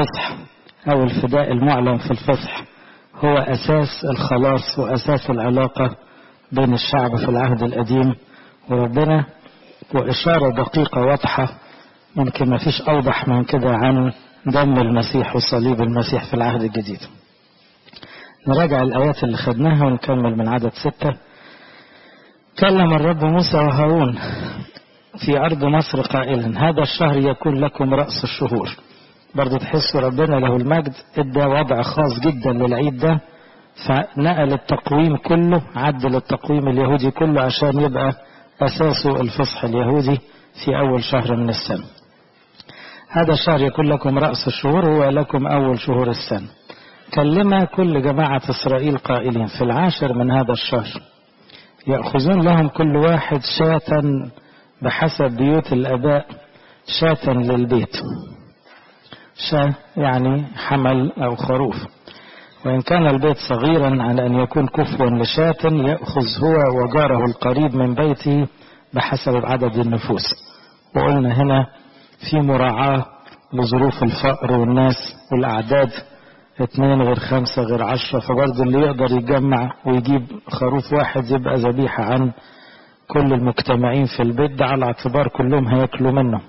الفصح أو الفداء المعلن في الفصح هو أساس الخلاص وأساس العلاقة بين الشعب في العهد القديم وربنا وإشارة دقيقة واضحة ممكن ما فيش أوضح من كده عن دم المسيح وصليب المسيح في العهد الجديد نراجع الآيات اللي خدناها ونكمل من عدد ستة كلم الرب موسى وهارون في أرض مصر قائلا هذا الشهر يكون لكم رأس الشهور برضه تحسوا ربنا له المجد ادى وضع خاص جدا للعيد ده فنقل التقويم كله عدل التقويم اليهودي كله عشان يبقى أساسه الفصح اليهودي في أول شهر من السنة هذا الشهر يكون لكم رأس الشهور هو لكم أول شهور السنة كلم كل جماعة إسرائيل قائلين في العاشر من هذا الشهر يأخذون لهم كل واحد شاة بحسب بيوت الآباء شاة للبيت شاة يعني حمل أو خروف وإن كان البيت صغيرا على أن يكون كفوا لشاة يأخذ هو وجاره القريب من بيته بحسب عدد النفوس وقلنا هنا في مراعاة لظروف الفقر والناس والأعداد اثنين غير خمسة غير عشرة فبرضه اللي يقدر يجمع ويجيب خروف واحد يبقى ذبيحة عن كل المجتمعين في البيت ده على اعتبار كلهم هياكلوا منه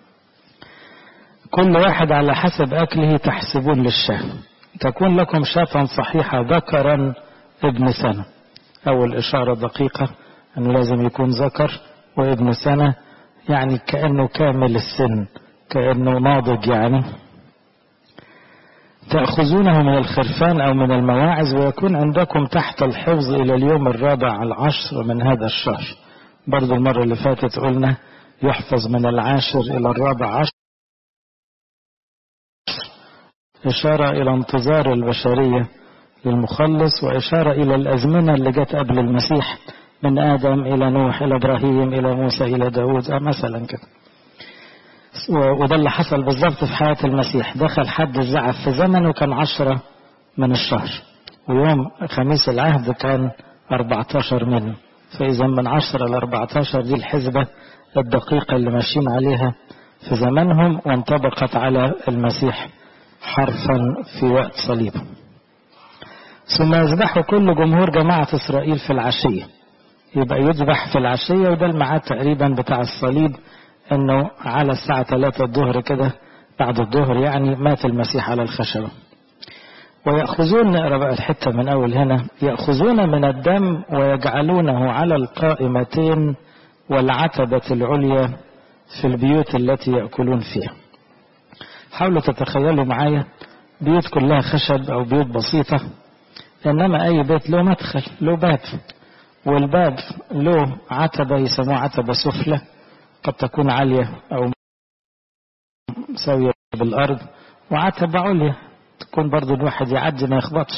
كل واحد على حسب أكله تحسبون للشاه تكون لكم شاة صحيحة ذكرا ابن سنة أول إشارة دقيقة أنه لازم يكون ذكر وابن سنة يعني كأنه كامل السن كأنه ناضج يعني تأخذونه من الخرفان أو من المواعظ ويكون عندكم تحت الحفظ إلى اليوم الرابع العشر من هذا الشهر برضو المرة اللي فاتت قلنا يحفظ من العاشر إلى الرابع عشر إشارة إلى انتظار البشرية للمخلص وإشارة إلى الأزمنة اللي جت قبل المسيح من آدم إلى نوح إلى إبراهيم إلى موسى إلى داود مثلا كده وده اللي حصل بالظبط في حياة المسيح دخل حد الزعف في زمنه كان عشرة من الشهر ويوم خميس العهد كان 14 منه فإذا من 10 ل 14 دي الحسبة الدقيقة اللي ماشيين عليها في زمنهم وانطبقت على المسيح حرفا في وقت صليبه ثم يذبح كل جمهور جماعة إسرائيل في العشية يبقى يذبح في العشية وده الميعاد تقريبا بتاع الصليب انه على الساعة 3 الظهر كده بعد الظهر يعني مات المسيح على الخشبة ويأخذون نقرأ بقى الحتة من أول هنا يأخذون من الدم ويجعلونه على القائمتين والعتبة العليا في البيوت التي يأكلون فيها حاولوا تتخيلوا معايا بيوت كلها خشب أو بيوت بسيطة إنما أي بيت له مدخل له باب والباب له عتبة يسموها عتبة سفلى قد تكون عالية أو ساوية بالأرض وعتبة عليا تكون برضو الواحد يعدي ما يخبطش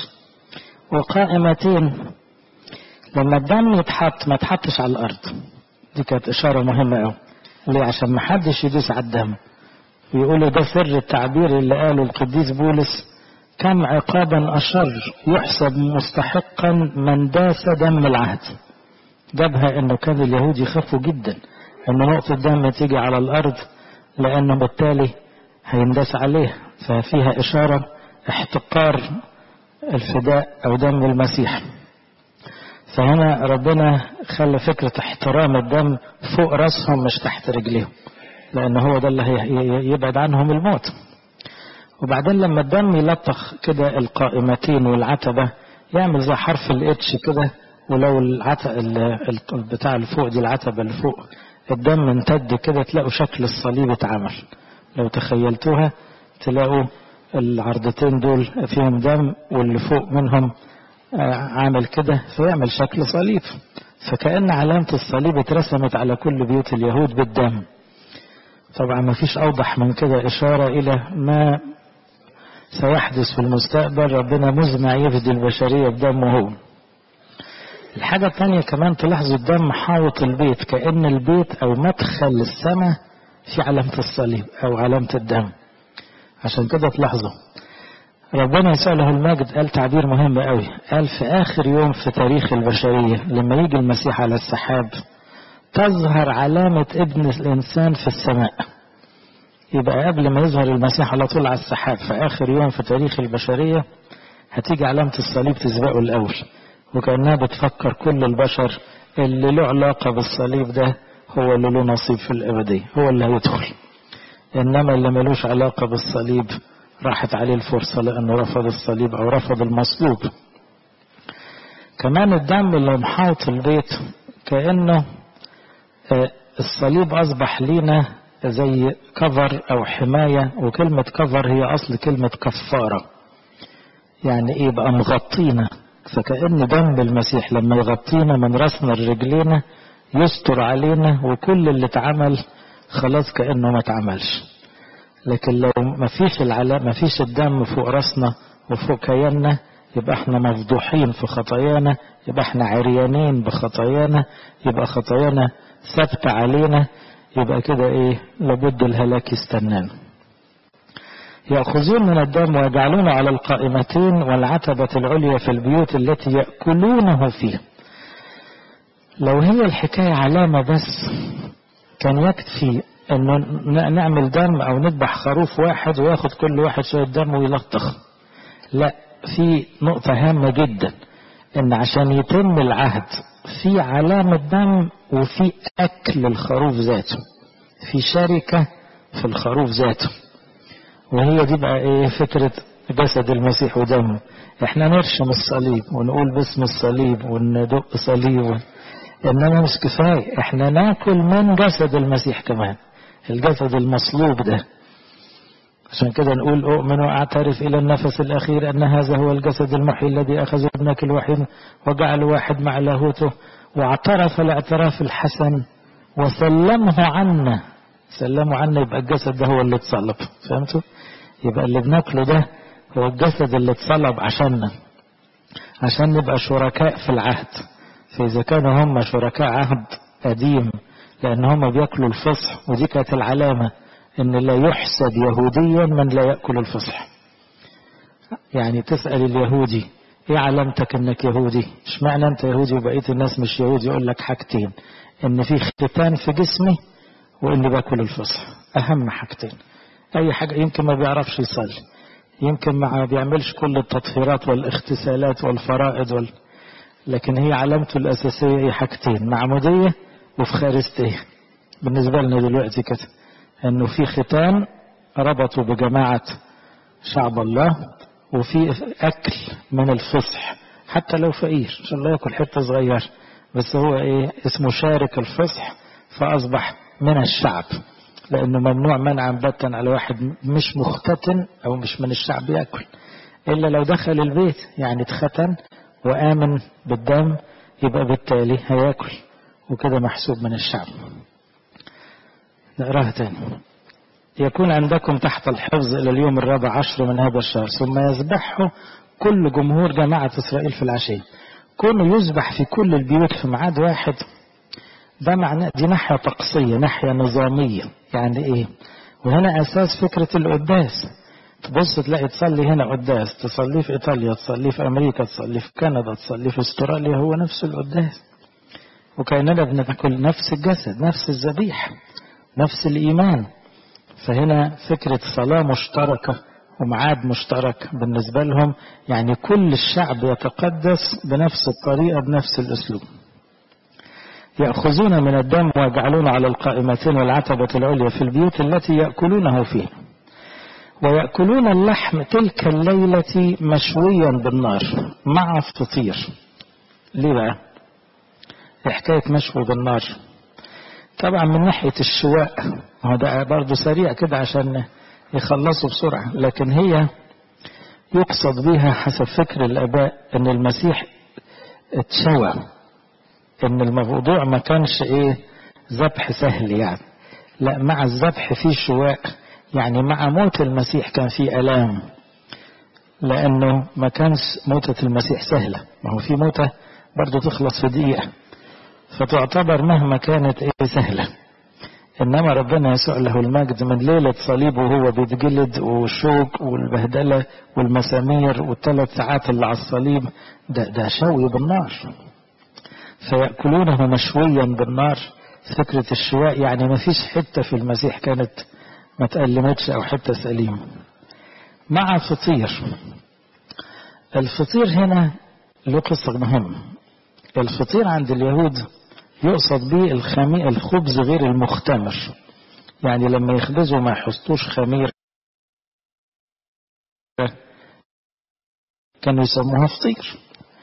وقائمتين لما الدم يتحط ما يتحطش على الأرض دي كانت إشارة مهمة أوي ليه عشان ما حدش يدوس على الدم ويقولوا ده سر التعبير اللي قاله القديس بولس كم عقابا أشر يحسب مستحقا من داس دم العهد جابها انه كان اليهود يخافوا جدا ان نقطة دم تيجي على الارض لانه بالتالي هينداس عليه ففيها اشارة احتقار الفداء او دم المسيح فهنا ربنا خلى فكرة احترام الدم فوق راسهم مش تحت رجليهم لان هو ده اللي يبعد عنهم الموت وبعدين لما الدم يلطخ كده القائمتين والعتبة يعمل زي حرف الاتش كده ولو العت... بتاع اللي فوق دي العتبة اللي فوق الدم امتد كده تلاقوا شكل الصليب اتعمل لو تخيلتوها تلاقوا العرضتين دول فيهم دم واللي فوق منهم عامل كده فيعمل شكل صليب فكأن علامة الصليب اترسمت على كل بيوت اليهود بالدم طبعا ما فيش أوضح من كده إشارة إلى ما سيحدث في المستقبل ربنا مزمع يفدي البشرية بدمه هو الحاجة الثانية كمان تلاحظوا الدم حاوط البيت كأن البيت أو مدخل السماء في علامة الصليب أو علامة الدم عشان كده تلاحظوا ربنا يسأله المجد قال تعبير مهم قوي قال في آخر يوم في تاريخ البشرية لما يجي المسيح على السحاب تظهر علامة ابن الإنسان في السماء يبقى قبل ما يظهر المسيح على طول على السحاب في آخر يوم في تاريخ البشرية هتيجي علامة الصليب تسبقه الأول وكأنها بتفكر كل البشر اللي له علاقة بالصليب ده هو اللي له نصيب في الأبدية هو اللي هيدخل إنما اللي ملوش علاقة بالصليب راحت عليه الفرصة لأنه رفض الصليب أو رفض المصلوب كمان الدم اللي محاوط البيت كأنه الصليب أصبح لينا زي كفر أو حماية وكلمة كفر هي أصل كلمة كفارة يعني إيه بقى مغطينا فكأن دم المسيح لما يغطينا من راسنا لرجلينا يستر علينا وكل اللي اتعمل خلاص كأنه ما اتعملش لكن لو ما فيش العلاء ما فيش الدم فوق راسنا وفوق كياننا يبقى احنا مفضوحين في خطايانا يبقى احنا عريانين بخطايانا يبقى خطايانا ثابتة علينا يبقى كده ايه لابد الهلاك يستنانا يأخذون من الدم ويجعلونه على القائمتين والعتبة العليا في البيوت التي يأكلونه فيها لو هي الحكاية علامة بس كان يكفي انه نعمل دم او نذبح خروف واحد وياخد كل واحد شوية دم ويلطخ لا في نقطة هامة جدا ان عشان يتم العهد في علامة دم وفي اكل الخروف ذاته في شركة في الخروف ذاته وهي دي بقى ايه فكرة جسد المسيح ودمه احنا نرشم الصليب ونقول باسم الصليب وندق صليب انما مش كفاية احنا ناكل من جسد المسيح كمان الجسد المصلوب ده عشان كده نقول أؤمن وأعترف إلى النفس الأخير أن هذا هو الجسد المحيي الذي أخذ ابنك الوحيد وجعل واحد مع لاهوته واعترف الاعتراف الحسن وسلمه عنا سلمه عنا يبقى الجسد ده هو اللي اتصلب فهمتوا؟ يبقى اللي بناكله ده هو الجسد اللي اتصلب عشاننا عشان نبقى شركاء في العهد فإذا كانوا هم شركاء عهد قديم لأن هم بياكلوا الفصح ودي كانت العلامة ان لا يحسد يهوديا من لا يأكل الفصح يعني تسأل اليهودي ايه علامتك انك يهودي اشمعنى انت يهودي وبقية الناس مش يهودي يقول لك حاجتين ان في ختان في جسمي واني باكل الفصح اهم حاجتين اي حاجة يمكن ما بيعرفش يصلي يمكن ما بيعملش كل التطهيرات والاغتسالات والفرائض وال... لكن هي علامته الاساسية هي حاجتين معمودية وفخارستية بالنسبة لنا دلوقتي كده انه في ختان ربطوا بجماعة شعب الله وفي اكل من الفصح حتى لو فقير عشان الله ياكل حتة صغيرة بس هو ايه اسمه شارك الفصح فاصبح من الشعب لانه ممنوع منعا باتا على واحد مش مختتن او مش من الشعب ياكل الا لو دخل البيت يعني اتختن وامن بالدم يبقى بالتالي هياكل وكده محسوب من الشعب نقراها تاني يكون عندكم تحت الحفظ إلى اليوم الرابع عشر من هذا الشهر ثم يذبحه كل جمهور جماعة إسرائيل في العشية كونه يذبح في كل البيوت في ميعاد واحد ده معناه دي ناحية طقسية ناحية نظامية يعني إيه وهنا أساس فكرة القداس تبص تلاقي تصلي هنا قداس تصلي في إيطاليا تصلي في أمريكا تصلي في كندا تصلي في استراليا هو نفس القداس وكأننا بناكل نفس الجسد نفس الذبيحه نفس الإيمان فهنا فكرة صلاة مشتركة ومعاد مشترك بالنسبة لهم يعني كل الشعب يتقدس بنفس الطريقة بنفس الأسلوب يأخذون من الدم ويجعلون على القائمتين والعتبة العليا في البيوت التي يأكلونه فيها ويأكلون اللحم تلك الليلة مشويا بالنار مع فطير ليه بقى حكاية مشوي بالنار طبعا من ناحية الشواء هو ده برضه سريع كده عشان يخلصوا بسرعة لكن هي يقصد بها حسب فكر الآباء أن المسيح اتشوى أن الموضوع ما كانش إيه ذبح سهل يعني لا مع الذبح في شواء يعني مع موت المسيح كان في ألام لأنه ما كانش موتة المسيح سهلة ما هو في موتة برضه تخلص في دقيقة فتعتبر مهما كانت ايه سهلة انما ربنا يسوع له المجد من ليلة صليبه وهو بيتجلد والشوك والبهدلة والمسامير والثلاث ساعات اللي على الصليب ده, ده شوي بالنار فيأكلونه مشويا بالنار فكرة الشواء يعني ما فيش حتة في المسيح كانت ما تألمتش أو حتة سليم مع فطير الفطير هنا له قصة مهم الفطير عند اليهود يقصد به الخمي الخبز غير المختمر يعني لما يخبزوا ما يحطوش خمير كانوا يسموها فطير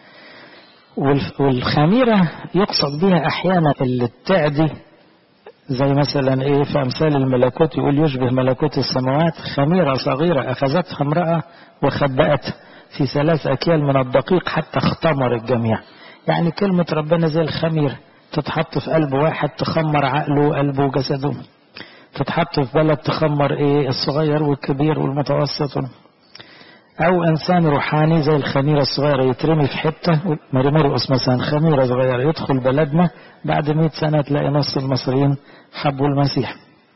والخميرة يقصد بها أحيانا اللي تعدي زي مثلا ايه في امثال الملكوت يقول يشبه ملكوت السماوات خميرة صغيرة اخذتها امرأة وخبأتها في ثلاث اكيال من الدقيق حتى اختمر الجميع يعني كلمة ربنا زي الخمير تتحط في قلب واحد تخمر عقله وقلبه وجسده تتحط في بلد تخمر ايه الصغير والكبير والمتوسط او انسان روحاني زي الخميره الصغيره يترمي في حته ماري مرقس مثلا خميره صغيره يدخل بلدنا بعد 100 سنه تلاقي نص المصريين حبوا المسيح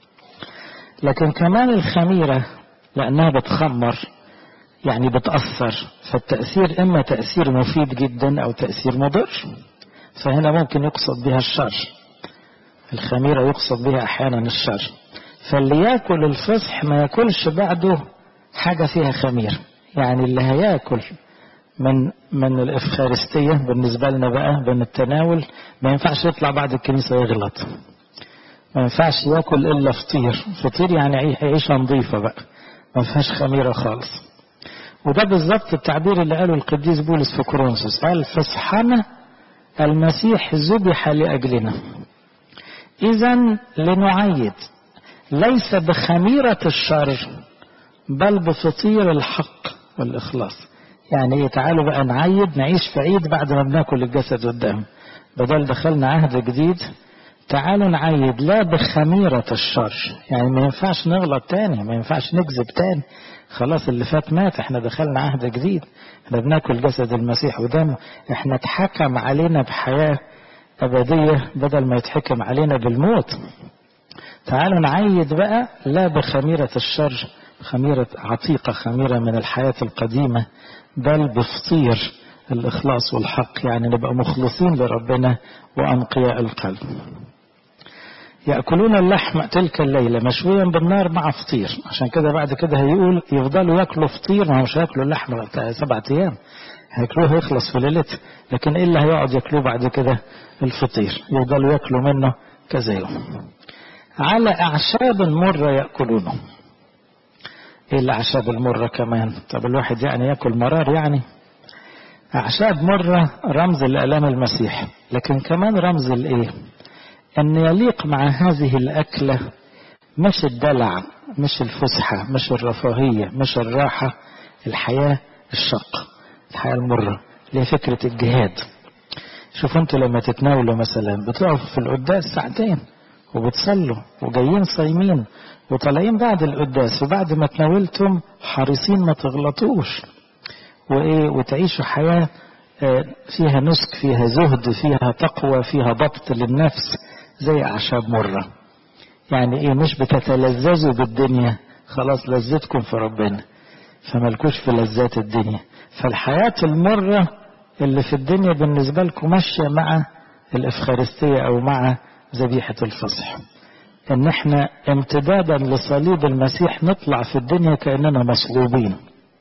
لكن كمان الخميره لانها بتخمر يعني بتاثر فالتاثير اما تاثير مفيد جدا او تاثير مضر فهنا ممكن يقصد بها الشر الخميره يقصد بها احيانا الشر فاللي ياكل الفصح ما ياكلش بعده حاجه فيها خميره يعني اللي هياكل من من الافخارستيه بالنسبه لنا بقى بين التناول ما ينفعش يطلع بعد الكنيسه يغلط ما ينفعش ياكل الا فطير فطير يعني عيشه نظيفه بقى ما فيهاش خميره خالص وده بالظبط التعبير اللي قاله القديس بولس في كورنثوس قال فصحنا المسيح ذبح لاجلنا اذا لنعيد ليس بخميره الشر بل بفطير الحق والإخلاص يعني ايه تعالوا بقى نعيد نعيش في عيد بعد ما بناكل الجسد والدم بدل دخلنا عهد جديد تعالوا نعيد لا بخميرة الشر يعني ما ينفعش نغلط تاني ما ينفعش نكذب تاني خلاص اللي فات مات احنا دخلنا عهد جديد احنا بناكل جسد المسيح ودمه احنا اتحكم علينا بحياة أبدية بدل ما يتحكم علينا بالموت تعالوا نعيد بقى لا بخميرة الشر خميرة عتيقة خميرة من الحياة القديمة بل بفطير الإخلاص والحق يعني نبقى مخلصين لربنا وأنقياء القلب يأكلون اللحم تلك الليلة مشويا بالنار مع فطير عشان كده بعد كده هيقول يفضلوا ياكلوا فطير ما مش هياكلوا اللحم بتاع سبعة أيام هياكلوه يخلص في ليلته لكن إيه اللي هيقعد ياكلوه بعد كده الفطير يفضلوا ياكلوا منه كذا يوم على أعشاب مرة يأكلونه ايه الاعشاب المرة كمان طب الواحد يعني ياكل مرار يعني اعشاب مرة رمز لالام المسيح لكن كمان رمز الايه ان يليق مع هذه الاكلة مش الدلع مش الفسحة مش الرفاهية مش الراحة الحياة الشق الحياة المرة اللي هي فكرة الجهاد شوفوا انتوا لما تتناولوا مثلا بتقفوا في القداس ساعتين وبتصلوا وجايين صايمين وطالعين بعد القداس وبعد ما تناولتم حريصين ما تغلطوش وايه وتعيشوا حياه فيها نسك فيها زهد فيها تقوى فيها ضبط للنفس زي اعشاب مره يعني ايه مش بتتلذذوا بالدنيا خلاص لذتكم في ربنا فملكوش في لذات الدنيا فالحياه المره اللي في الدنيا بالنسبه لكم ماشيه مع الافخارستيه او مع ذبيحه الفصح ان احنا امتدادا لصليب المسيح نطلع في الدنيا كاننا مصلوبين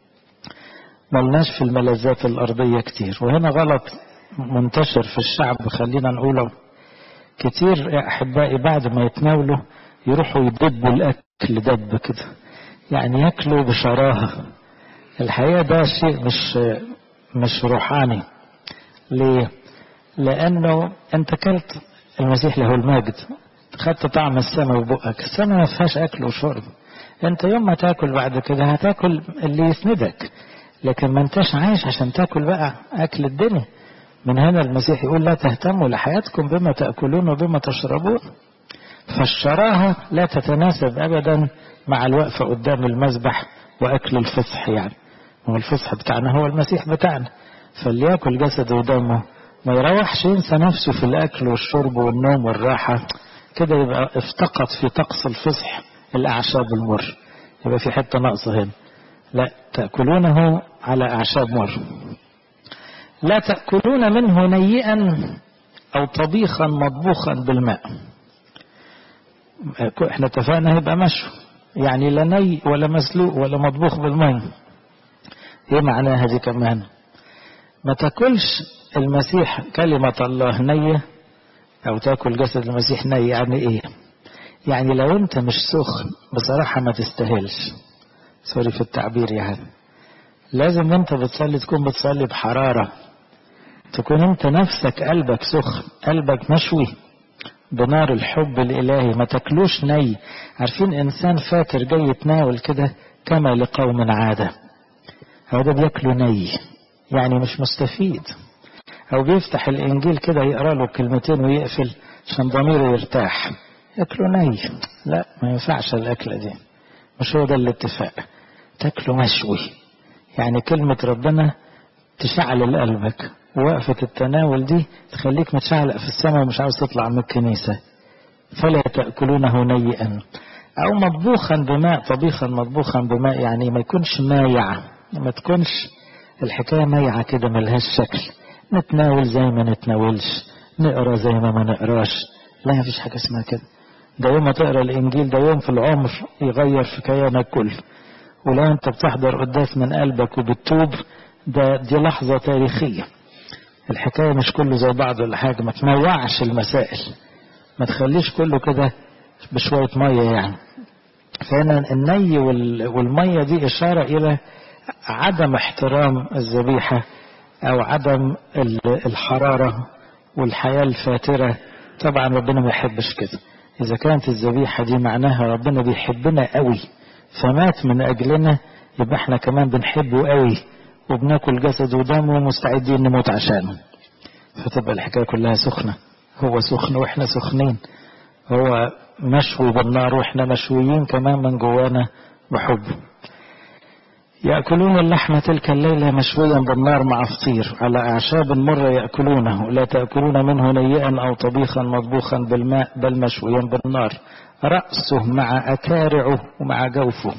ملناش في الملذات الارضيه كتير وهنا غلط منتشر في الشعب خلينا نقوله كتير يا احبائي بعد ما يتناولوا يروحوا يدبوا الاكل دب كده يعني ياكلوا بشراهه الحقيقه ده شيء مش مش روحاني ليه لانه انت كلت المسيح له المجد خدت طعم السماء ببقك السماء ما فيهاش اكل وشرب انت يوم ما تاكل بعد كده هتاكل اللي يسندك لكن ما انتش عايش عشان تاكل بقى اكل الدنيا من هنا المسيح يقول لا تهتموا لحياتكم بما تاكلون وبما تشربون فالشراهه لا تتناسب ابدا مع الوقفه قدام المذبح واكل الفصح يعني هو الفصح بتاعنا هو المسيح بتاعنا فاللي ياكل جسده ودمه ما يروحش ينسى نفسه في الاكل والشرب والنوم والراحه كده يبقى افتقد في طقس الفصح الأعشاب المر يبقى في حتة ناقصة هنا لا تأكلونه على أعشاب مر لا تأكلون منه نيئا أو طبيخا مطبوخا بالماء احنا اتفقنا هيبقى مشو يعني لا ني ولا مسلوق ولا مطبوخ بالمية ايه معناها دي كمان ما تاكلش المسيح كلمة الله نية او تاكل جسد المسيح ني يعني ايه يعني لو انت مش سخن بصراحة ما تستاهلش سوري في التعبير يعني لازم انت بتصلي تكون بتصلي بحرارة تكون انت نفسك قلبك سخن قلبك مشوي بنار الحب الالهي ما تاكلوش ني عارفين انسان فاتر جاي يتناول كده كما لقوم عاده هذا بياكله ني يعني مش مستفيد او بيفتح الانجيل كده يقرا له كلمتين ويقفل عشان ضميره يرتاح ياكله ني لا ما ينفعش الاكله دي مش هو ده الاتفاق تاكله مشوي يعني كلمه ربنا تشعل قلبك ووقفة التناول دي تخليك متشعلق في السماء ومش عاوز تطلع من الكنيسة فلا تأكلونه نيئا أو مطبوخا بماء طبيخا مطبوخا بماء يعني ما يكونش مايع ما تكونش الحكاية مايعة كده ملهاش شكل نتناول زي ما نتناولش نقرا زي ما ما نقراش لا مفيش حاجة اسمها كده ده يوم ما تقرا الإنجيل ده يوم في العمر يغير في كيانك كله ولو أنت بتحضر قداس من قلبك وبتتوب ده دي لحظة تاريخية الحكاية مش كله زي بعض ولا حاجة ما تنوعش المسائل ما تخليش كله كده بشوية مية يعني فهنا الني والمية دي إشارة إلى عدم احترام الذبيحة أو عدم الحرارة والحياة الفاترة طبعا ربنا ما يحبش كده إذا كانت الذبيحة دي معناها ربنا بيحبنا قوي فمات من أجلنا يبقى احنا كمان بنحبه قوي وبناكل جسد ودمه ومستعدين نموت عشانه فتبقى الحكاية كلها سخنة هو سخن واحنا سخنين هو مشوي بالنار واحنا مشويين كمان من جوانا بحبه يأكلون اللحم تلك الليلة مشويا بالنار مع فطير على أعشاب مرة يأكلونه لا تأكلون منه نيئا أو طبيخا مطبوخا بالماء بل مشويا بالنار رأسه مع أكارعه ومع جوفه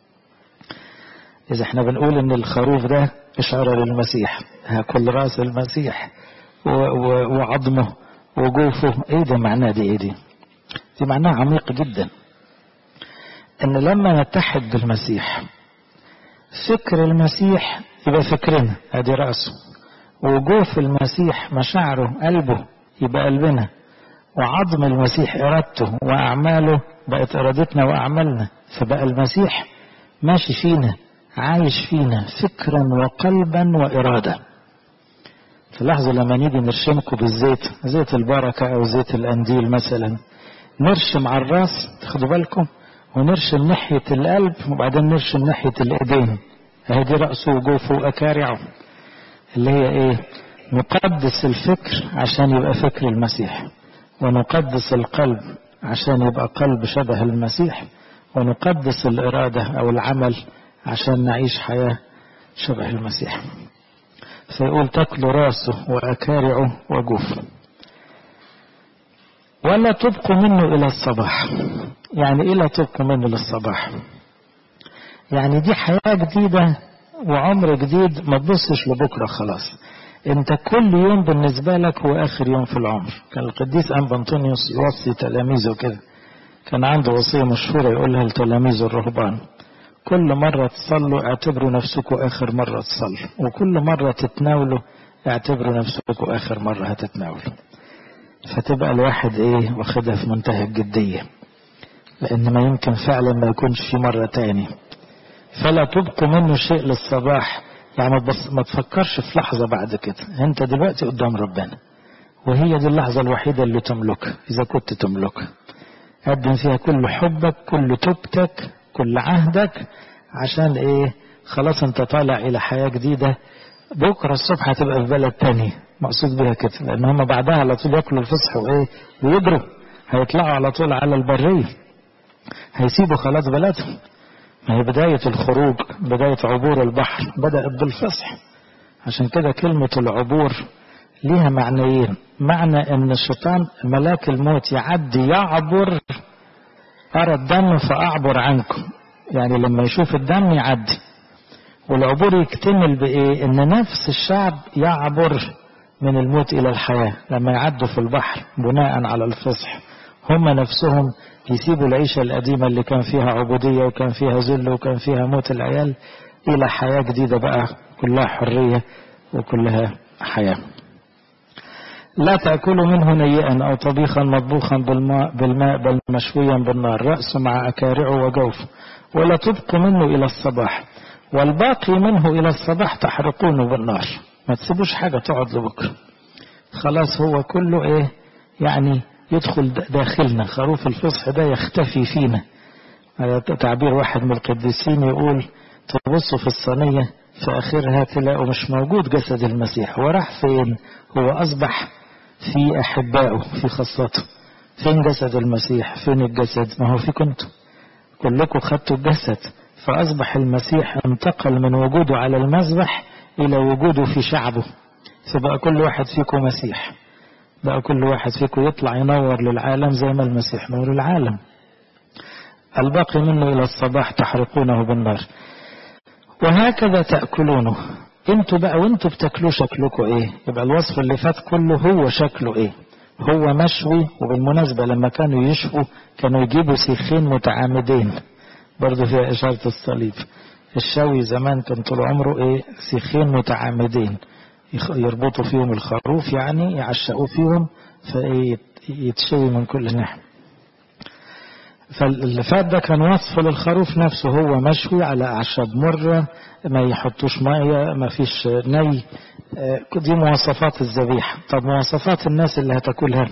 إذا احنا بنقول إن الخروف ده إشارة للمسيح هاكل رأس المسيح وعظمه وجوفه إيه ده معناه دي إيه دي؟ دي معناه عميق جدا إن لما نتحد بالمسيح فكر المسيح يبقى فكرنا ادي رأسه وجوف المسيح مشاعره قلبه يبقى قلبنا وعظم المسيح إرادته وأعماله بقت إرادتنا وأعمالنا فبقى المسيح ماشي فينا عايش فينا فكرا وقلبا وإرادة تلاحظوا لما نيجي نرشمكم بالزيت زيت البركة أو زيت الأنديل مثلا نرشم على الراس تاخدوا بالكم ونرشم ناحية القلب وبعدين نرشم ناحية الإيدين أهي دي رأسه وجوفه وأكارعه اللي هي إيه نقدس الفكر عشان يبقى فكر المسيح ونقدس القلب عشان يبقى قلب شبه المسيح ونقدس الإرادة أو العمل عشان نعيش حياة شبه المسيح فيقول تاكل راسه وأكارعه وجوفه ولا تبقوا منه إلى الصباح يعني إيه لا تبقوا منه للصباح يعني دي حياة جديدة وعمر جديد ما تبصش لبكرة خلاص انت كل يوم بالنسبة لك هو آخر يوم في العمر كان القديس أنبا أنطونيوس يوصي تلاميذه كده كان عنده وصية مشهورة يقولها لتلاميذه الرهبان كل مرة تصلوا اعتبروا نفسكم آخر مرة تصلوا وكل مرة تتناولوا اعتبروا نفسكم آخر مرة هتتناولوا فتبقى الواحد ايه واخدها في منتهى الجدية لأن ما يمكن فعلا ما يكونش في مرة تاني فلا تبقوا منه شيء للصباح يعني بس ما تفكرش في لحظة بعد كده انت دلوقتي قدام ربنا وهي دي اللحظة الوحيدة اللي تملكها إذا كنت تملكها قدم فيها كل حبك كل توبتك كل عهدك عشان ايه خلاص انت طالع الى حياة جديدة بكرة الصبح هتبقى في بلد تاني مقصود بها كده لان هم بعدها على طول ياكلوا الفصح وايه ويجروا هيطلعوا على طول على البرية هيسيبوا خلاص بلدهم ما هي بداية الخروج بداية عبور البحر بدأت بالفصح عشان كده كلمة العبور ليها معنيين معنى ان الشيطان ملاك الموت يعدي يعبر أرى الدم فأعبر عنكم يعني لما يشوف الدم يعدي والعبور يكتمل بإيه إن نفس الشعب يعبر من الموت إلى الحياة لما يعدوا في البحر بناء على الفصح هم نفسهم يسيبوا العيشة القديمة اللي كان فيها عبودية وكان فيها ذل وكان فيها موت العيال إلى حياة جديدة بقى كلها حرية وكلها حياة لا تأكلوا منه نيئا أو طبيخا مطبوخا بالماء, بالماء بل مشويا بالنار رأسه مع أكارعه وجوفه ولا تبقوا منه إلى الصباح والباقي منه إلى الصباح تحرقونه بالنار ما تسيبوش حاجة تقعد لبكرة خلاص هو كله إيه يعني يدخل داخلنا خروف الفصح ده يختفي فينا تعبير واحد من القديسين يقول تبصوا في الصينية في آخرها تلاقوا مش موجود جسد المسيح وراح فين هو أصبح في أحبائه في خاصته فين جسد المسيح فين الجسد ما هو في كنتم كلكم خدتوا الجسد فأصبح المسيح انتقل من وجوده على المذبح إلى وجوده في شعبه فبقى كل واحد فيكم مسيح بقى كل واحد فيكم يطلع ينور للعالم زي ما المسيح نور العالم الباقي منه إلى الصباح تحرقونه بالنار وهكذا تأكلونه انتوا بقى وانتوا بتاكلوه شكلكم ايه يبقى الوصف اللي فات كله هو شكله ايه هو مشوي وبالمناسبة لما كانوا يشووا كانوا يجيبوا سيخين متعامدين برضه فيها إشارة الصليب الشوي زمان كان طول عمره ايه سيخين متعامدين يربطوا فيهم الخروف يعني يعشقوا فيهم فيتشوي من كل ناحية فاللي فات ده كان وصف للخروف نفسه هو مشوي على أعشاب مرة ما يحطوش مية ما فيش ني دي مواصفات الذبيحة طب مواصفات الناس اللي هتاكلها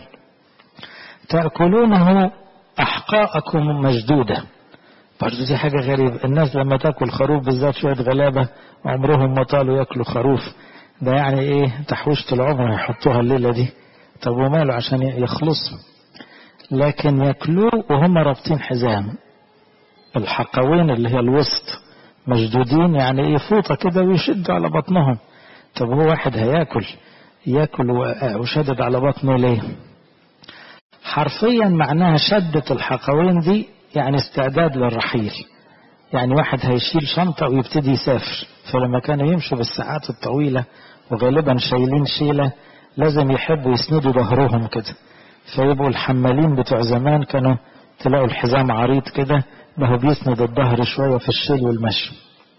تأكلونه أحقاءكم مشدودة برضه دي حاجة غريبة الناس لما تاكل خروف بالذات شوية غلابة عمرهم ما طالوا ياكلوا خروف ده يعني ايه تحويشة العمر هيحطوها الليلة دي طب وماله عشان يخلصوا لكن ياكلوه وهم رابطين حزام الحقوين اللي هي الوسط مشدودين يعني ايه فوطة كده ويشدوا على بطنهم طب هو واحد هياكل ياكل وشدد على بطنه ليه حرفيا معناها شدة الحقوين دي يعني استعداد للرحيل يعني واحد هيشيل شنطة ويبتدي يسافر فلما كانوا يمشوا بالساعات الطويلة وغالبا شايلين شيلة لازم يحبوا يسندوا ظهرهم كده فيبقوا الحمالين بتوع زمان كانوا تلاقوا الحزام عريض كده ما هو بيسند الظهر شوية في الشيل والمشي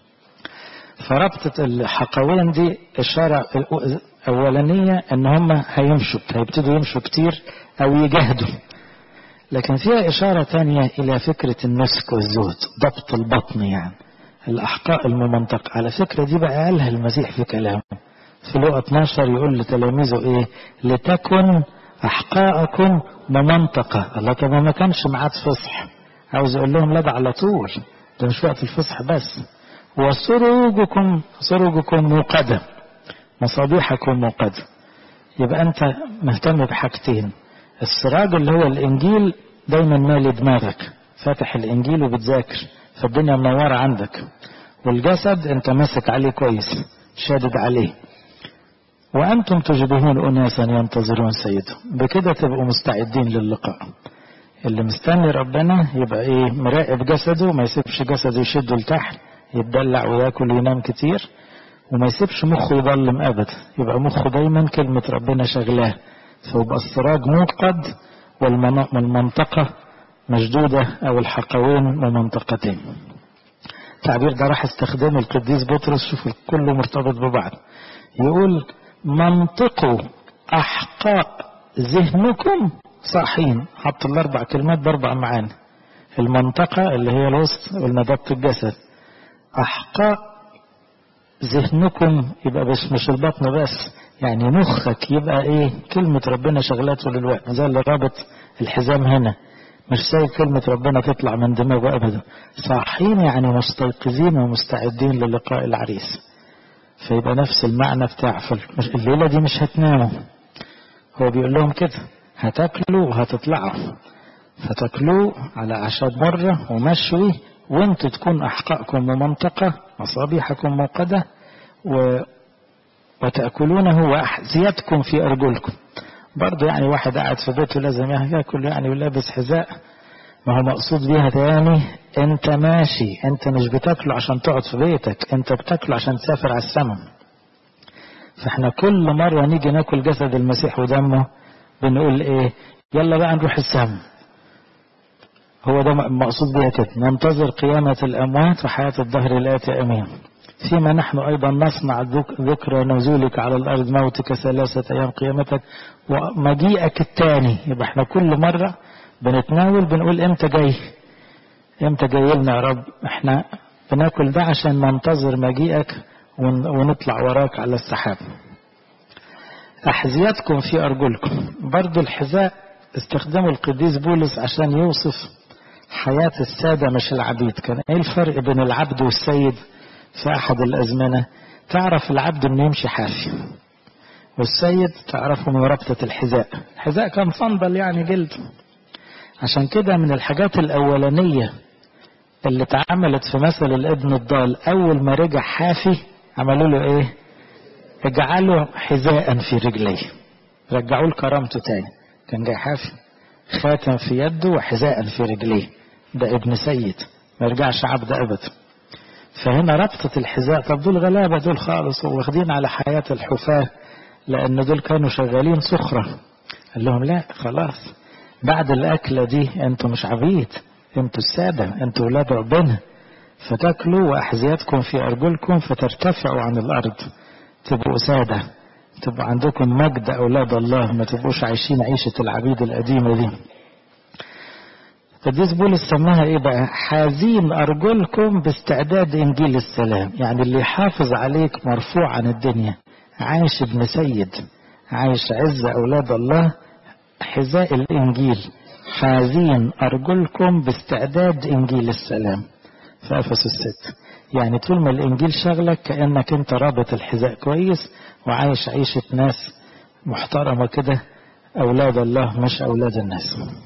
فربطة الحقوين دي إشارة أولانية إن هم هيمشوا هيبتدوا يمشوا كتير أو يجاهدوا لكن فيها إشارة تانية إلى فكرة النسك والزهد ضبط البطن يعني الأحقاء الممنطقة على فكرة دي بقى قالها المسيح في كلامه في لقى 12 يقول لتلاميذه إيه لتكن أحقاءكم ممنطقة الله طب ما كانش معاد فصح عاوز يقول لهم لا ده على طول ده مش وقت الفصح بس وسروجكم سروجكم موقدة مصابيحكم موقدة يبقى أنت مهتم بحاجتين السراج اللي هو الإنجيل دايما مالي دماغك فاتح الإنجيل وبتذاكر فالدنيا منورة عندك والجسد أنت ماسك عليه كويس شادد عليه وأنتم تشبهون أناسا ينتظرون سيده بكده تبقوا مستعدين للقاء اللي مستني ربنا يبقى ايه مراقب جسده ما يسيبش جسده يشده لتحت يتدلع وياكل وينام كتير وما يسيبش مخه يضلم ابدا يبقى مخه دايما كلمة ربنا شغلاه فيبقى السراج موقد والمنطقة مشدودة او الحقوين ومنطقتين التعبير ده راح استخدمه القديس بطرس شوفوا كله مرتبط ببعض يقول منطقوا أحقاء ذهنكم صاحين حط الأربع كلمات بأربع معاني المنطقة اللي هي الوسط والنضبط الجسد أحقاء ذهنكم يبقى بس مش البطن بس يعني مخك يبقى ايه كلمة ربنا شغلاته للوقت زي اللي رابط الحزام هنا مش سايب كلمة ربنا تطلع من دماغه أبدا صاحين يعني مستيقظين ومستعدين للقاء العريس فيبقى نفس المعنى بتاع الليلة دي مش هتناموا هو بيقول لهم كده هتاكلوا وهتطلعوا فتاكلوا على أعشاب مرة ومشوي وانتوا تكون أحقاءكم ممنطقة أصابيحكم موقدة و... وتأكلونه وأحذيتكم في أرجلكم برضه يعني واحد قاعد في بيته لازم ياكل يعني ولابس حذاء ما هو مقصود بيها تاني انت ماشي انت مش بتاكله عشان تقعد في بيتك انت بتاكله عشان تسافر على السماء فاحنا كل مرة نيجي ناكل جسد المسيح ودمه بنقول ايه يلا بقى نروح السماء هو ده مقصود بها كده ننتظر قيامة الأموات وحياة الدهر الآتي أمين فيما نحن أيضا نصنع ذكرى نزولك على الأرض موتك ثلاثة أيام قيامتك ومجيئك الثاني يبقى احنا كل مرة بنتناول بنقول امتى جاي امتى جاي لنا يا رب احنا بناكل ده عشان ننتظر مجيئك ونطلع وراك على السحاب أحذيتكم في أرجلكم برضو الحذاء استخدموا القديس بولس عشان يوصف حياة السادة مش العبيد كان ايه الفرق بين العبد والسيد في أحد الأزمنة تعرف العبد انه يمشي حافي والسيد تعرفه من ربطة الحذاء الحذاء كان صندل يعني جلد عشان كده من الحاجات الأولانية اللي اتعملت في مثل الابن الضال أول ما رجع حافي عملوا له إيه؟ اجعلوا حذاء في رجليه رجعوا له كرامته تاني كان جاي حافي خاتم في يده وحذاء في رجليه ده ابن سيد ما يرجعش عبد أبدا فهنا ربطة الحذاء طب دول غلابة دول خالص واخدين على حياة الحفاة لأن دول كانوا شغالين سخرة قال لهم لا خلاص بعد الأكلة دي أنتوا مش عبيد أنتوا السادة أنتوا ولاد ربنا فتاكلوا وأحذيتكم في أرجلكم فترتفعوا عن الأرض تبقوا سادة تبقوا عندكم مجد أولاد الله ما تبقوش عايشين عيشة العبيد القديمة دي قديس بولس سماها ايه بقى حازين ارجلكم باستعداد انجيل السلام يعني اللي يحافظ عليك مرفوع عن الدنيا عايش ابن سيد عايش عز اولاد الله حذاء الانجيل حازين ارجلكم باستعداد انجيل السلام في افسس الست يعني طول ما الانجيل شغلك كانك انت رابط الحذاء كويس وعايش عيشه ناس محترمه كده اولاد الله مش اولاد الناس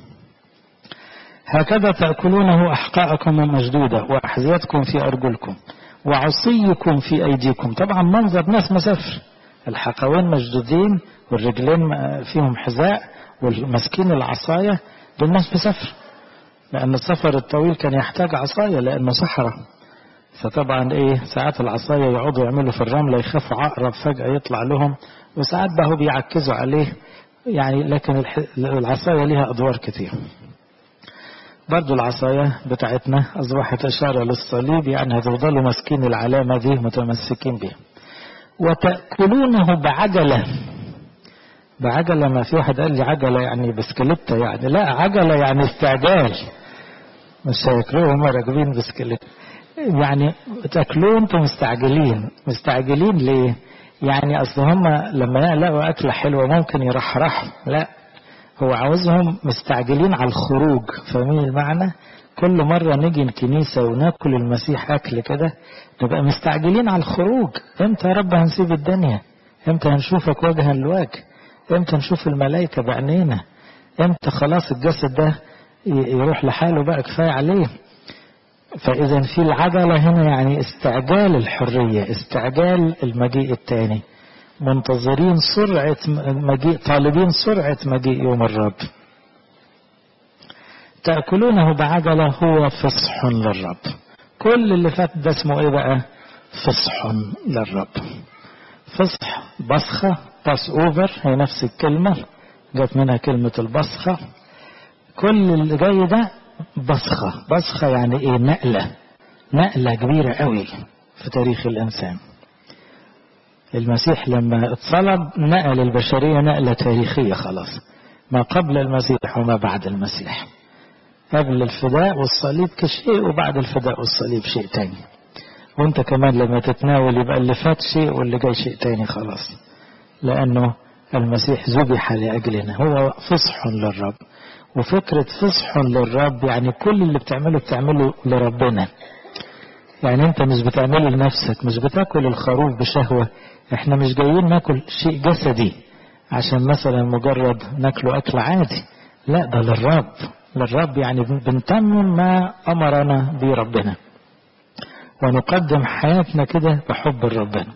هكذا تأكلونه أحقاءكم مشدودة وأحذيتكم في أرجلكم وعصيكم في أيديكم طبعا منظر ناس مسافر الحقوين مشدودين والرجلين فيهم حذاء والمسكين العصاية دول ناس مسافر لأن السفر الطويل كان يحتاج عصاية لأنه صحراء فطبعا ايه ساعات العصاية يقعدوا يعملوا في الرملة يخافوا عقرب فجأة يطلع لهم وساعات بقى بيعكزوا عليه يعني لكن العصاية ليها أدوار كتير برضو العصاية بتاعتنا أصبحت إشارة للصليب يعني هتفضلوا ماسكين العلامة دي متمسكين بيها وتأكلونه بعجلة بعجلة ما في واحد قال لي عجلة يعني بسكليتة يعني لا عجلة يعني استعجال مش هياكلوه هم راكبين بسكليت يعني تاكلوه انتم مستعجلين مستعجلين ليه؟ يعني اصل هم لما يلاقوا اكله حلوه ممكن يرحرحوا لا هو عاوزهم مستعجلين على الخروج فاهمين المعنى كل مرة نيجي الكنيسة وناكل المسيح أكل كده نبقى مستعجلين على الخروج امتى يا رب هنسيب الدنيا امتى هنشوفك وجها لوجه امتى نشوف الملائكة بعينينا امتى خلاص الجسد ده يروح لحاله بقى كفاية عليه فإذا في العجلة هنا يعني استعجال الحرية استعجال المجيء الثاني منتظرين سرعة مجيء طالبين سرعة مجيء يوم الرب تأكلونه بعجلة هو فصح للرب كل اللي فات ده اسمه ايه بقى فصح للرب فصح بصخة باس اوفر هي نفس الكلمة جت منها كلمة البصخة كل اللي جاي ده بصخة بصخة يعني ايه نقلة نقلة كبيرة قوي في تاريخ الإنسان المسيح لما اتصلب نقل البشرية نقلة تاريخية خلاص ما قبل المسيح وما بعد المسيح قبل الفداء والصليب كشيء وبعد الفداء والصليب شيء تاني وانت كمان لما تتناول يبقى اللي فات شيء واللي جاي شيء تاني خلاص لأنه المسيح ذبح لأجلنا هو فصح للرب وفكرة فصح للرب يعني كل اللي بتعمله بتعمله لربنا يعني انت مش بتعمله لنفسك مش بتاكل الخروف بشهوة احنا مش جايين ناكل شيء جسدي عشان مثلا مجرد ناكله اكل عادي لا ده للرب للرب يعني بنتمم ما امرنا به ربنا ونقدم حياتنا كده بحب ربنا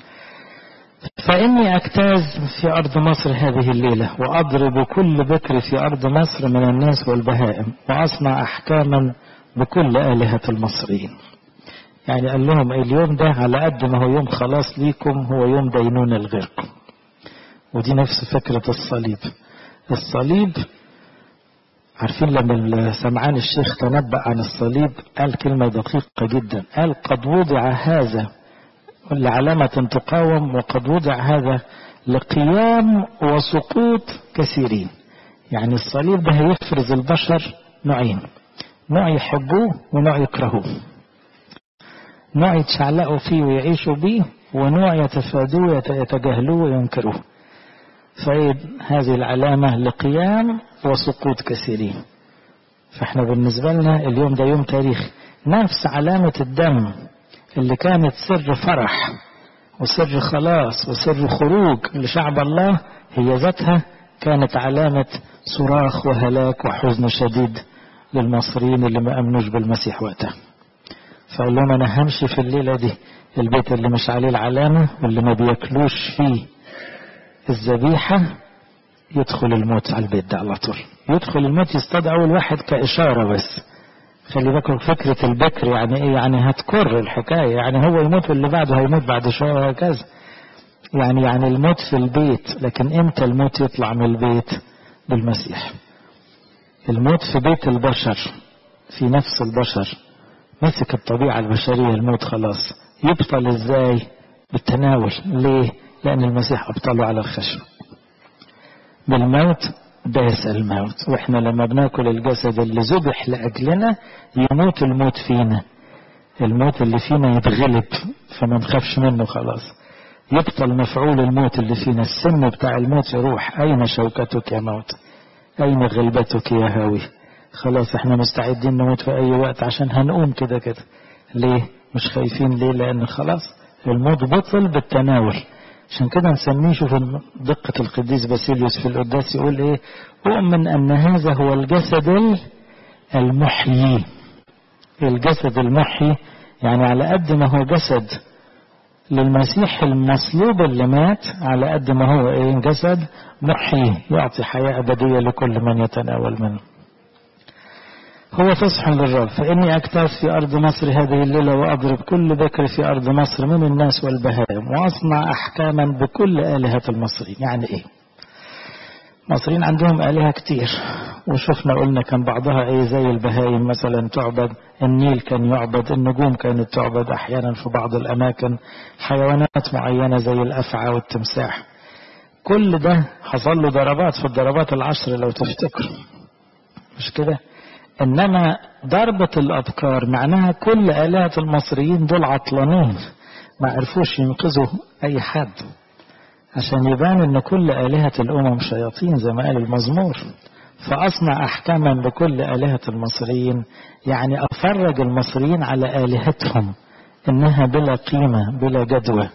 فإني أجتاز في أرض مصر هذه الليلة وأضرب كل بكر في أرض مصر من الناس والبهائم وأصنع أحكاما بكل آلهة المصريين يعني قال لهم اليوم ده على قد ما هو يوم خلاص ليكم هو يوم دينون لغيركم ودي نفس فكرة الصليب الصليب عارفين لما سمعان الشيخ تنبأ عن الصليب قال كلمة دقيقة جدا قال قد وضع هذا لعلامة تقاوم وقد وضع هذا لقيام وسقوط كثيرين يعني الصليب ده هيفرز البشر نوعين نوع يحبوه ونوع يكرهوه نوع يتشعلقوا فيه ويعيشوا بيه ونوع يتفادوه يتجاهلوه وينكروه فهذه العلامة لقيام وسقوط كثيرين فاحنا بالنسبة لنا اليوم ده يوم تاريخي نفس علامة الدم اللي كانت سر فرح وسر خلاص وسر خروج لشعب الله هي ذاتها كانت علامة صراخ وهلاك وحزن شديد للمصريين اللي ما أمنوش بالمسيح وقتها فقال لهم أنا همشي في الليلة دي البيت اللي مش عليه العلامة واللي ما بياكلوش فيه الذبيحة يدخل الموت على البيت ده على طول يدخل الموت يصطاد أول واحد كإشارة بس خلي بالكم فكرة البكر يعني إيه يعني هتكر الحكاية يعني هو يموت واللي بعده هيموت بعد شوية وهكذا يعني يعني الموت في البيت لكن إمتى الموت يطلع من البيت بالمسيح الموت في بيت البشر في نفس البشر مسك الطبيعة البشرية الموت خلاص يبطل ازاي بالتناول ليه لأن المسيح أبطله على الخشب بالموت داس الموت واحنا لما بناكل الجسد اللي ذبح لأجلنا يموت الموت فينا الموت اللي فينا يتغلب فما نخافش منه خلاص يبطل مفعول الموت اللي فينا السم بتاع الموت يروح أين شوكتك يا موت أين غلبتك يا هاوي خلاص احنا مستعدين نموت في أي وقت عشان هنقوم كده كده ليه مش خايفين ليه لأن خلاص الموت بطل بالتناول عشان كده نسميه شوف دقة القديس باسيليوس في القداس يقول ايه أؤمن أن هذا هو الجسد المحيي الجسد المحيي يعني على قد ما هو جسد للمسيح المصلوب اللي مات على قد ما هو ايه جسد محيي يعطي حياة أبدية لكل من يتناول منه هو فصح للرب فإني أكتاف في أرض مصر هذه الليلة وأضرب كل بكر في أرض مصر من الناس والبهائم وأصنع أحكاما بكل آلهة المصريين يعني إيه المصريين عندهم آلهة كتير وشفنا قلنا كان بعضها إيه زي البهائم مثلا تعبد النيل كان يعبد النجوم كانت تعبد أحيانا في بعض الأماكن حيوانات معينة زي الأفعى والتمساح كل ده حصل له ضربات في الضربات العشر لو تفتكروا مش كده إنما ضربة الأبكار معناها كل آلهة المصريين دول عطلانين ما عرفوش ينقذوا أي حد عشان يبان إن كل آلهة الأمم شياطين زي ما قال المزمور فأصنع أحكاما بكل آلهة المصريين يعني أفرج المصريين على آلهتهم إنها بلا قيمة بلا جدوى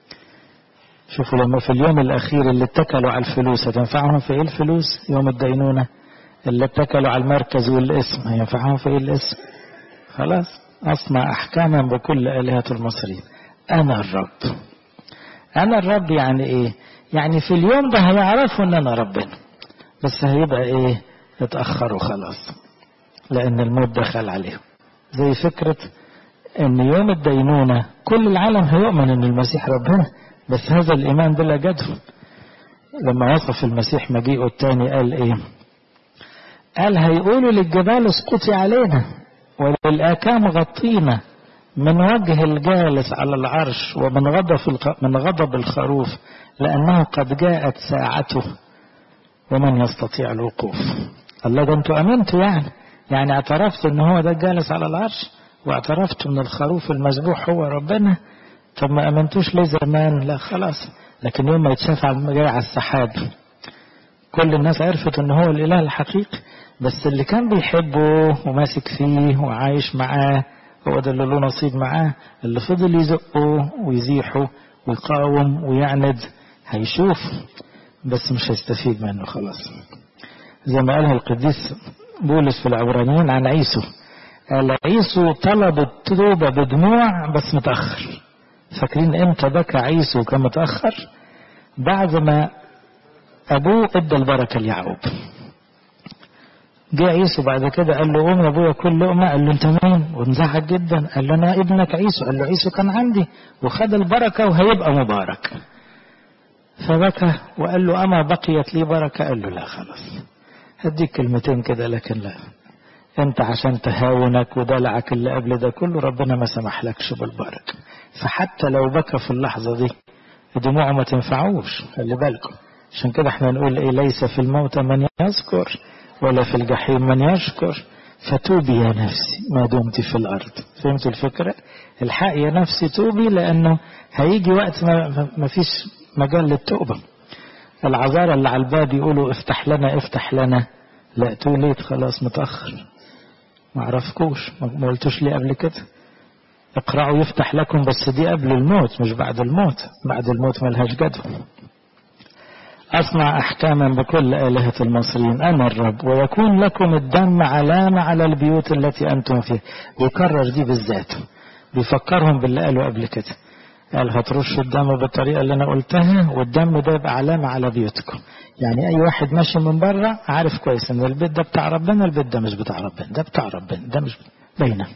شوفوا لما في اليوم الأخير اللي اتكلوا على الفلوس هتنفعهم في إيه الفلوس يوم الدينونة اللي اتكلوا على المركز والاسم هينفعهم في إيه الاسم خلاص أصنع أحكاما بكل آلهة المصريين أنا الرب أنا الرب يعني إيه يعني في اليوم ده هيعرفوا إن أنا ربنا بس هيبقى إيه اتأخروا خلاص لأن الموت دخل عليهم زي فكرة إن يوم الدينونة كل العالم هيؤمن إن المسيح ربنا بس هذا الإيمان بلا جدوى لما وصف المسيح مجيئه الثاني قال إيه قال هيقولوا للجبال اسقطي علينا وللآكام غطينا من وجه الجالس على العرش ومن غضب من غضب الخروف لأنه قد جاءت ساعته ومن يستطيع الوقوف الله ده انتوا امنتوا يعني يعني اعترفتوا ان هو ده الجالس على العرش واعترفتوا ان الخروف المذبوح هو ربنا طب ما امنتوش ليه زمان لا خلاص لكن يوم ما يتشاف على جاي على السحاب كل الناس عرفت ان هو الاله الحقيقي بس اللي كان بيحبه وماسك فيه وعايش معاه هو ده اللي له نصيب معاه اللي فضل يزقه ويزيحه ويقاوم ويعند هيشوف بس مش هيستفيد منه خلاص زي ما قالها القديس بولس في العبرانيين عن عيسو قال عيسو طلب التوبة بدموع بس متأخر فاكرين امتى بكى عيسو كان متأخر بعد ما أبوه ادى البركة ليعقوب جاء عيسو بعد كده قال له قوم يا ابويا كل لقمة قال له انت مين وانزعج جدا قال له انا ابنك عيسو قال له عيسو كان عندي وخد البركة وهيبقى مبارك فبكى وقال له أما بقيت لي بركة قال له لا خلاص هديك كلمتين كده لكن لا انت عشان تهاونك ودلعك اللي قبل ده كله ربنا ما سمحلكش بالبركة فحتى لو بكى في اللحظة دي دموعه ما تنفعوش خلي بالكم عشان كده احنا نقول ايه ليس في الموت من يذكر ولا في الجحيم من يشكر فتوبي يا نفسي ما دمت في الارض فهمتوا الفكرة الحق يا نفسي توبي لانه هيجي وقت ما, ما فيش مجال للتوبة العذارى اللي على الباب يقولوا افتح لنا افتح لنا لا توليت خلاص متأخر ما عرفكوش ما قلتوش ليه قبل كده اقرأوا يفتح لكم بس دي قبل الموت مش بعد الموت بعد الموت ملهاش جدوى أصنع أحكاما بكل آلهة المصريين أنا الرب ويكون لكم الدم علامة على البيوت التي أنتم فيها بيكرر دي بالذات بيفكرهم باللي قالوا قبل كده قال هترشوا الدم بالطريقة اللي أنا قلتها والدم ده يبقى علامة على بيوتكم يعني أي واحد ماشي من بره عارف كويس إن البيت ده بتاع ربنا البيت ده مش بتاع ربنا ده بتاع ربنا ده مش باينة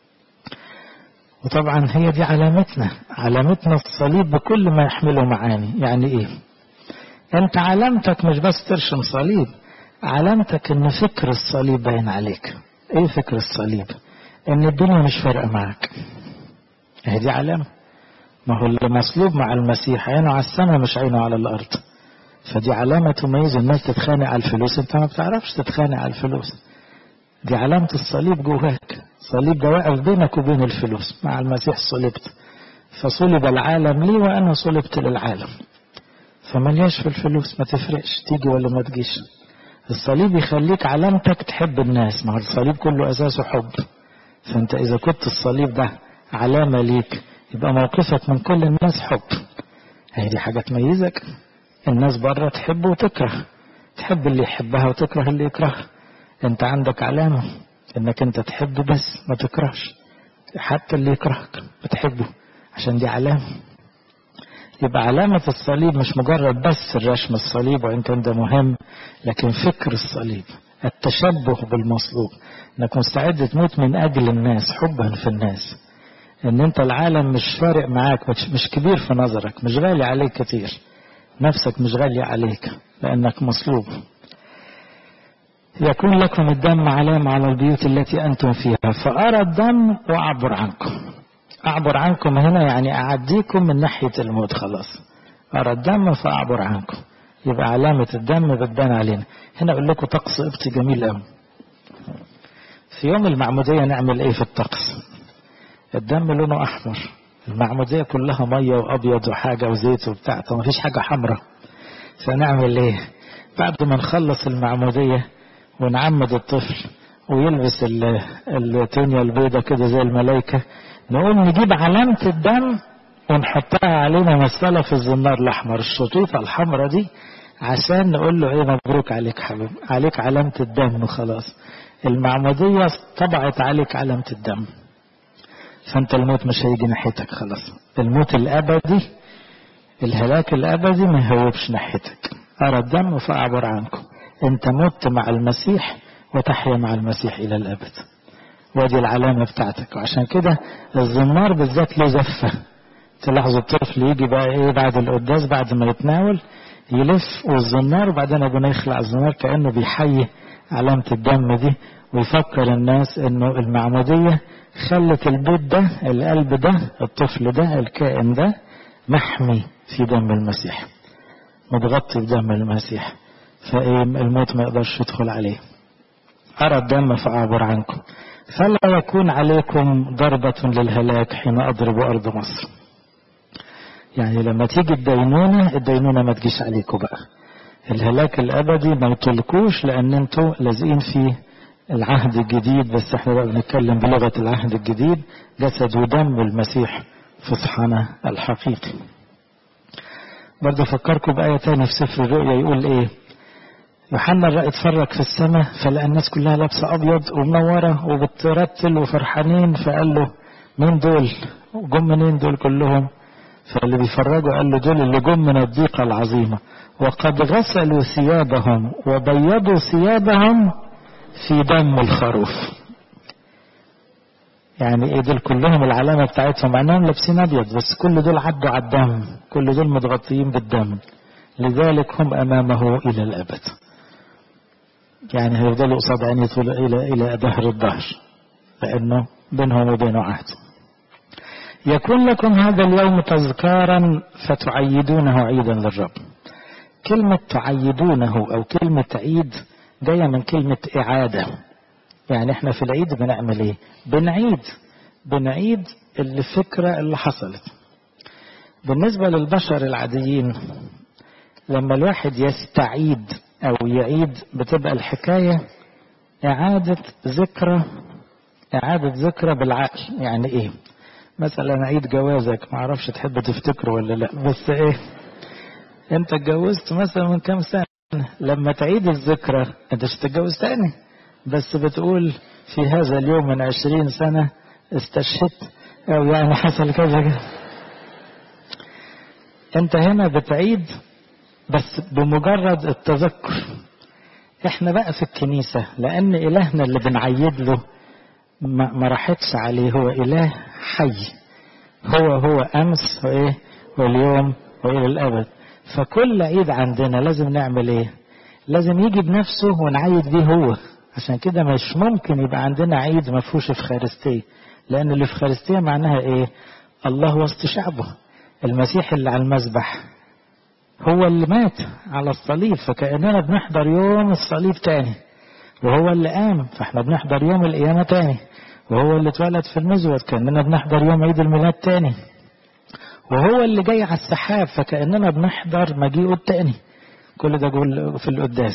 وطبعا هي دي علامتنا علامتنا الصليب بكل ما يحمله معاني يعني إيه أنت علامتك مش بس ترشم صليب علامتك إن فكر الصليب باين عليك إيه فكر الصليب إن الدنيا مش فارقة معاك هي دي علامة ما هو اللي مصلوب مع المسيح عينه على السماء مش عينه على الأرض فدي علامة تميز الناس تتخانق على الفلوس انت ما بتعرفش تتخانق على الفلوس دي علامة الصليب جواك الصليب ده واقف بينك وبين الفلوس مع المسيح صلبت فصلب العالم لي وأنا صلبت للعالم فملياش في الفلوس ما تفرقش تيجي ولا ما تجيش الصليب يخليك علامتك تحب الناس ما هو الصليب كله أساسه حب فأنت إذا كنت الصليب ده علامة ليك يبقى موقفك من كل الناس حب هي دي حاجة تميزك الناس بره تحب وتكره تحب اللي يحبها وتكره اللي يكرهها انت عندك علامة انك انت تحب بس ما تكرهش حتى اللي يكرهك بتحبه عشان دي علامة يبقى علامة الصليب مش مجرد بس الرسم الصليب وإن كان ده مهم لكن فكر الصليب التشبه بالمصلوب انك مستعد تموت من اجل الناس حبا في الناس ان انت العالم مش فارق معاك مش, مش كبير في نظرك مش غالي عليك كتير نفسك مش غالية عليك لانك مصلوب يكون لكم الدم علامة على البيوت التي أنتم فيها فأرى الدم وأعبر عنكم أعبر عنكم هنا يعني أعديكم من ناحية الموت خلاص أرى الدم فأعبر عنكم يبقى علامة الدم بتبان علينا هنا أقول لكم طقس قبطي جميل قوي في يوم المعمودية نعمل إيه في الطقس الدم لونه أحمر المعمودية كلها مية وأبيض وحاجة وزيت وبتاع طب مفيش حاجة حمراء فنعمل إيه بعد ما نخلص المعمودية ونعمد الطفل ويلبس التونيا البيضة كده زي الملايكة نقوم نجيب علامة الدم ونحطها علينا مسألة في الزنار الأحمر الشطوطة الحمراء دي عشان نقول له ايه مبروك عليك حبيب عليك علامة الدم وخلاص المعمودية طبعت عليك علامة الدم فانت الموت مش هيجي ناحيتك خلاص الموت الأبدي الهلاك الأبدي ما يهوبش ناحيتك أرى الدم فأعبر عنكم انت مت مع المسيح وتحيا مع المسيح إلى الأبد ودي العلامة بتاعتك وعشان كده الزمار بالذات له زفة تلاحظوا الطفل يجي بقى ايه بعد القداس بعد ما يتناول يلف والزنار وبعدين ابونا يخلع الزنار كأنه بيحيي علامة الدم دي ويفكر الناس انه المعمودية خلت البيت ده القلب ده الطفل ده الكائن ده محمي في دم المسيح متغطي بدم المسيح فايه الموت ما يقدرش يدخل عليه أرى الدم فأعبر عنكم فلا يكون عليكم ضربة للهلاك حين أضرب أرض مصر يعني لما تيجي الدينونة الدينونة ما تجيش عليكم بقى الهلاك الأبدي ما يطلقوش لأن انتوا لازقين في العهد الجديد بس احنا بقى بنتكلم بلغة العهد الجديد جسد ودم المسيح فصحنا الحقيقي برضه أفكركم بآية تاني في سفر الرؤيا يقول إيه يوحنا الرأي اتفرج في السماء فلقى الناس كلها لابسة أبيض ومنورة وبترتل وفرحانين فقال له مين دول جم منين دول كلهم فاللي بيفرجوا قال له دول اللي جم من الضيقة العظيمة وقد غسلوا ثيابهم وبيضوا ثيابهم في دم الخروف يعني ايه دول كلهم العلامة بتاعتهم مع انهم لابسين ابيض بس كل دول عدوا على الدم كل دول متغطيين بالدم لذلك هم امامه الى الابد يعني هيفضلوا قصاد عيني طول إلى إلى دهر الدهر لأنه بينهم وبينه عهد يكون لكم هذا اليوم تذكارا فتعيدونه عيدا للرب كلمة تعيدونه أو كلمة عيد جاية من كلمة إعادة يعني احنا في العيد بنعمل ايه بنعيد بنعيد الفكرة اللي حصلت بالنسبة للبشر العاديين لما الواحد يستعيد أو يعيد بتبقى الحكاية إعادة ذكرى إعادة ذكرى بالعقل يعني إيه مثلا عيد جوازك معرفش تحب تفتكره ولا لا بس إيه أنت اتجوزت مثلا من كام سنة لما تعيد الذكرى أنت مش تتجوز تاني بس بتقول في هذا اليوم من عشرين سنة استشهدت أو يعني حصل كذا كذا أنت هنا بتعيد بس بمجرد التذكر احنا بقى في الكنيسة لأن إلهنا اللي بنعيد له ما, ما راحتش عليه هو إله حي هو هو أمس وإيه واليوم وإلى الأبد فكل عيد عندنا لازم نعمل إيه لازم يجي بنفسه ونعيد بيه هو عشان كده مش ممكن يبقى عندنا عيد ما فيهوش افخارستيه لان الافخارستيه معناها ايه الله وسط شعبه المسيح اللي على المذبح هو اللي مات على الصليب فكاننا بنحضر يوم الصليب تاني وهو اللي قام فاحنا بنحضر يوم القيامه تاني وهو اللي اتولد في المزود كاننا بنحضر يوم عيد الميلاد تاني وهو اللي جاي على السحاب فكاننا بنحضر مجيئه التاني كل ده جول في القداس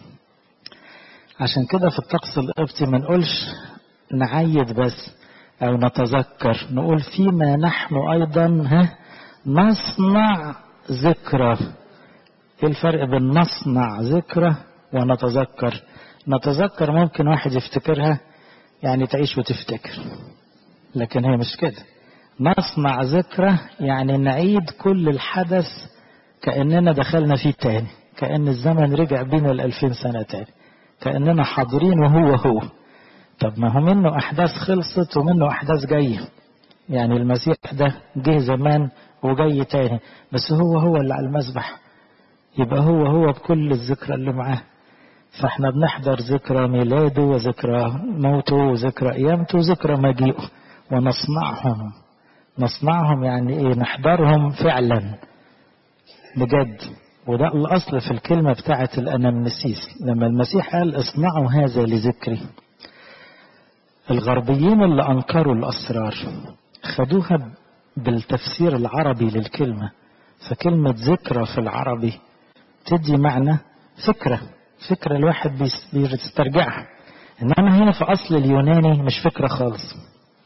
عشان كده في الطقس القبطي ما نقولش نعيد بس او نتذكر نقول فيما نحن ايضا ها نصنع ذكرى ايه الفرق بين نصنع ذكرى ونتذكر نتذكر ممكن واحد يفتكرها يعني تعيش وتفتكر لكن هي مش كده نصنع ذكرى يعني نعيد كل الحدث كأننا دخلنا فيه تاني كأن الزمن رجع بينا الألفين سنة تاني كأننا حاضرين وهو هو طب ما هو منه أحداث خلصت ومنه أحداث جاية يعني المسيح ده جه زمان وجاي تاني بس هو هو اللي على المسبح يبقى هو هو بكل الذكرى اللي معاه فاحنا بنحضر ذكرى ميلاده وذكرى موته وذكرى قيامته وذكرى مجيئه ونصنعهم نصنعهم يعني ايه نحضرهم فعلا بجد وده الأصل في الكلمة بتاعة الأنامنسيس لما المسيح قال اصنعوا هذا لذكري الغربيين اللي أنكروا الأسرار خدوها بالتفسير العربي للكلمة فكلمة ذكرى في العربي تدي معنى فكرة فكرة الواحد بيسترجعها إنما هنا في أصل اليوناني مش فكرة خالص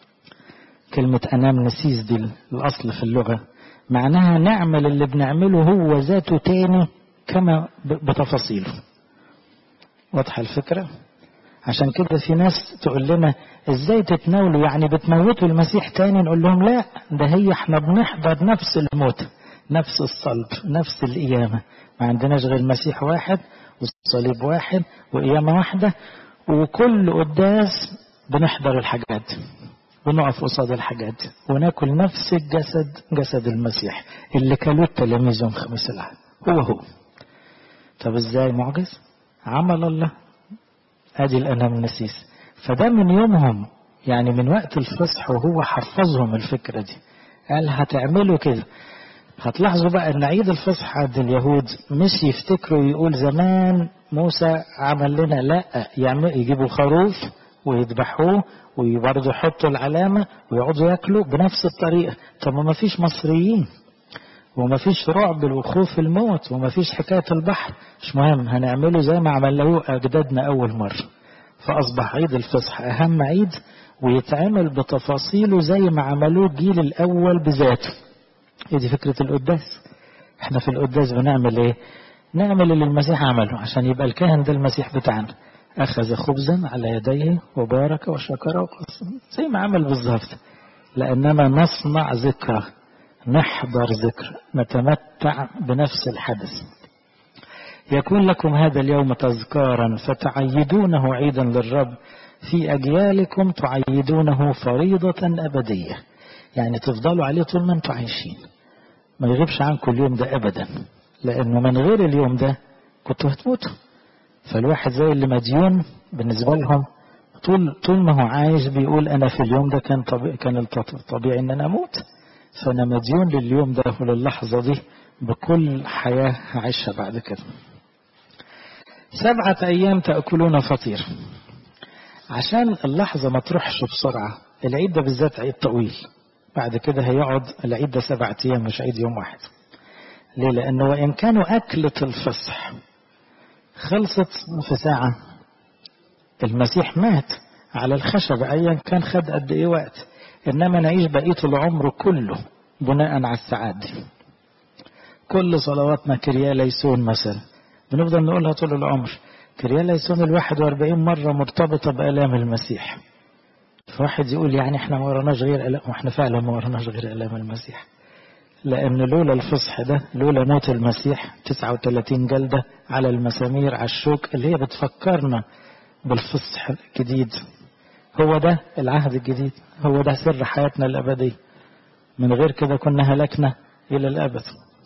كلمة أنامنسيس دي الأصل في اللغة معناها نعمل اللي بنعمله هو ذاته تاني كما بتفاصيله واضحة الفكرة عشان كده في ناس تقول لنا ازاي تتناولوا يعني بتموتوا المسيح تاني نقول لهم لا ده هي احنا بنحضر نفس الموت نفس الصلب نفس القيامة ما عندناش غير المسيح واحد والصليب واحد وقيامة واحدة وكل قداس بنحضر الحاجات ونقف قصاد الحاجات وناكل نفس الجسد جسد المسيح اللي كلوه التلاميذ يوم خميس العهد هو هو طب ازاي معجز عمل الله ادي الانامنسيس فده من يومهم يعني من وقت الفصح وهو حفظهم الفكرة دي قال هتعملوا كده هتلاحظوا بقى ان عيد الفصح عند اليهود مش يفتكروا يقول زمان موسى عمل لنا لا يعمل يجيبوا خروف ويذبحوه وبرضه يحطوا العلامة ويقعدوا ياكلوا بنفس الطريقة طب ما فيش مصريين وما فيش رعب وخوف الموت وما فيش حكاية البحر مش مهم هنعمله زي ما عملوه أجدادنا أول مرة فأصبح عيد الفصح أهم عيد ويتعمل بتفاصيله زي ما عملوه الجيل الأول بذاته هي دي فكرة القداس احنا في القداس بنعمل ايه نعمل اللي المسيح عمله عشان يبقى الكاهن ده المسيح بتاعنا أخذ خبزا على يديه وبارك وشكر وقسم زي ما عمل بالظبط لأننا نصنع ذكرى نحضر ذكر نتمتع بنفس الحدث يكون لكم هذا اليوم تذكارا فتعيدونه عيدا للرب في أجيالكم تعيدونه فريضة أبدية يعني تفضلوا عليه طول ما انتم عايشين ما يغيبش عنكم اليوم ده أبدا لأنه من غير اليوم ده كنتوا هتموتوا فالواحد زي اللي مديون بالنسبة لهم طول طول ما هو عايش بيقول أنا في اليوم ده كان طبيعي كان الطبيعي إن أنا أموت فأنا مديون لليوم ده وللحظة دي بكل حياة هعيشها بعد كده سبعة أيام تأكلون فطير عشان اللحظة ما تروحش بسرعة العيد ده بالذات عيد طويل بعد كده هيقعد العيد ده سبعة أيام مش عيد يوم واحد ليه لأنه وإن كانوا أكلة الفصح خلصت في ساعة المسيح مات على الخشبة أيا كان خد قد إيه وقت إنما نعيش بقية العمر كله بناء على الساعات دي كل صلواتنا كريا ليسون مثلا بنفضل نقولها طول العمر كريا ليسون الواحد واربعين مرة مرتبطة بآلام المسيح فواحد يقول يعني احنا ما وراناش غير آلام واحنا فعلا ما وراناش غير آلام المسيح لأن لولا الفصح ده لولا موت المسيح 39 جلدة على المسامير على الشوك اللي هي بتفكرنا بالفصح الجديد هو ده العهد الجديد هو ده سر حياتنا الأبدية من غير كده كنا هلكنا إلى الأبد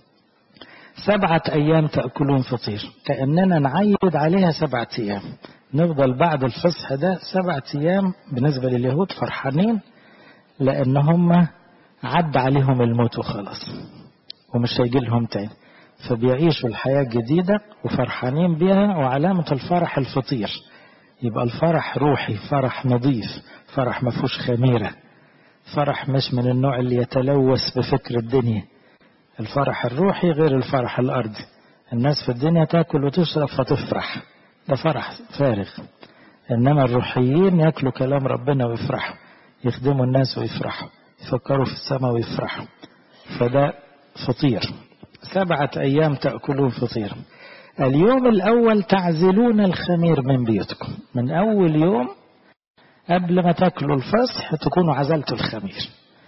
سبعة أيام تأكلون فطير كأننا نعيد عليها سبعة أيام نفضل بعد الفصح ده سبعة أيام بالنسبة لليهود فرحانين لأن هم عد عليهم الموت وخلاص ومش هيجي لهم تاني فبيعيشوا الحياة الجديدة وفرحانين بيها وعلامة الفرح الفطير يبقى الفرح روحي فرح نظيف فرح ما فيهوش خميرة فرح مش من النوع اللي يتلوث بفكر الدنيا الفرح الروحي غير الفرح الأرضي الناس في الدنيا تاكل وتشرب فتفرح ده فرح فارغ إنما الروحيين ياكلوا كلام ربنا ويفرحوا يخدموا الناس ويفرحوا يفكروا في السماء ويفرحوا فده فطير سبعة أيام تأكلون فطير اليوم الأول تعزلون الخمير من بيوتكم من أول يوم قبل ما تاكلوا الفصح تكونوا عزلتوا الخمير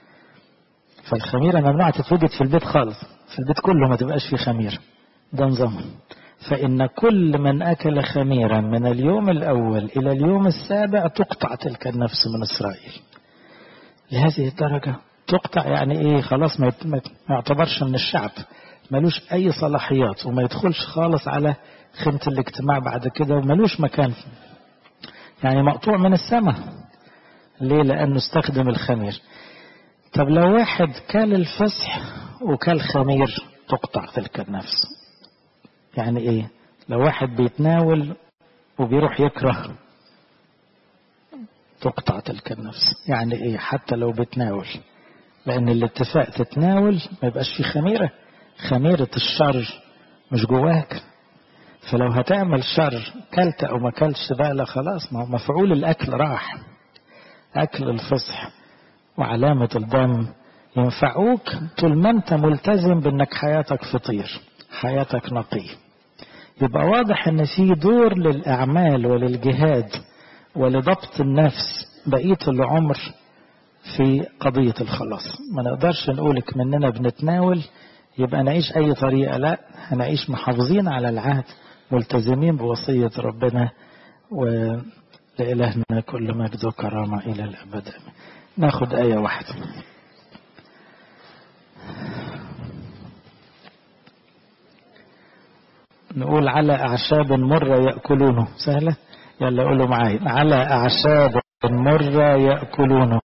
فالخميرة ممنوعة تتوجد في البيت خالص في البيت كله ما تبقاش فيه خميرة ده نظام فإن كل من أكل خميرا من اليوم الأول إلى اليوم السابع تقطع تلك النفس من إسرائيل لهذه الدرجة تقطع يعني إيه خلاص ما يعتبرش من الشعب ملوش أي صلاحيات وما يدخلش خالص على خيمة الاجتماع بعد كده وملوش مكان يعني مقطوع من السماء ليه لأنه استخدم الخمير طب لو واحد كل الفصح وكل خمير تقطع تلك النفس يعني ايه لو واحد بيتناول وبيروح يكره تقطع تلك النفس يعني ايه حتى لو بتناول لان الاتفاق تتناول ما يبقاش فيه خميرة خميرة الشر مش جواك فلو هتعمل شر كلت او ما كلتش بقى لا خلاص ما هو مفعول الاكل راح اكل الفصح وعلامة الدم ينفعوك طول ما انت ملتزم بانك حياتك فطير حياتك نقي يبقى واضح ان في دور للاعمال وللجهاد ولضبط النفس بقية العمر في قضية الخلاص ما نقدرش نقولك مننا بنتناول يبقى نعيش اي طريقة لا هنعيش محافظين على العهد ملتزمين بوصية ربنا ولإلهنا كل مجد وكرامة إلى الأبد ناخد آية واحدة نقول على أعشاب مرة يأكلونه سهلة يلا قولوا معايا على أعشاب مرة يأكلونه